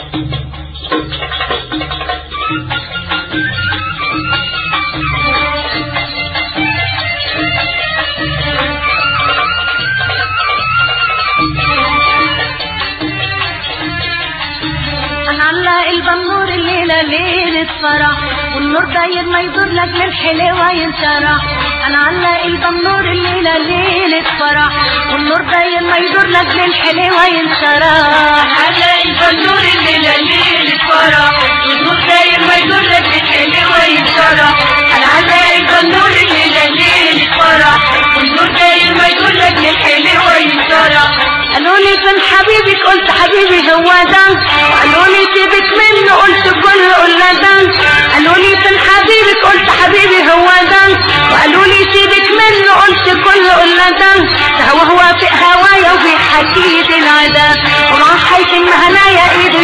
هنعلق البنور الليلة ليلة فرح والنور داير ما يدور لك للحلوة ينشرح هنعلق البنور الليلة ليلة فرح والنور داير ما يدور لك للحلوة ينشرح على البنور الليلة ليلة فرح والنور داير ما يدور لك الحلوة ينشرح أنا على البنور الليلة ليلة فرح والنور داير ما يدور لك الحلوة ينشرح قالوا لي فين حبيبك قلت حبيبي هو ده قالوا لي سيبك منه قلت كل قلنا ده قالوا لي فين حبيبك قلت حبيبي هو ده وقالوا لي سيبك منه قلت كل قلنا ده ده هو هو في هوايا وبيحكي لي العدا وراح حيث هنايا ايدي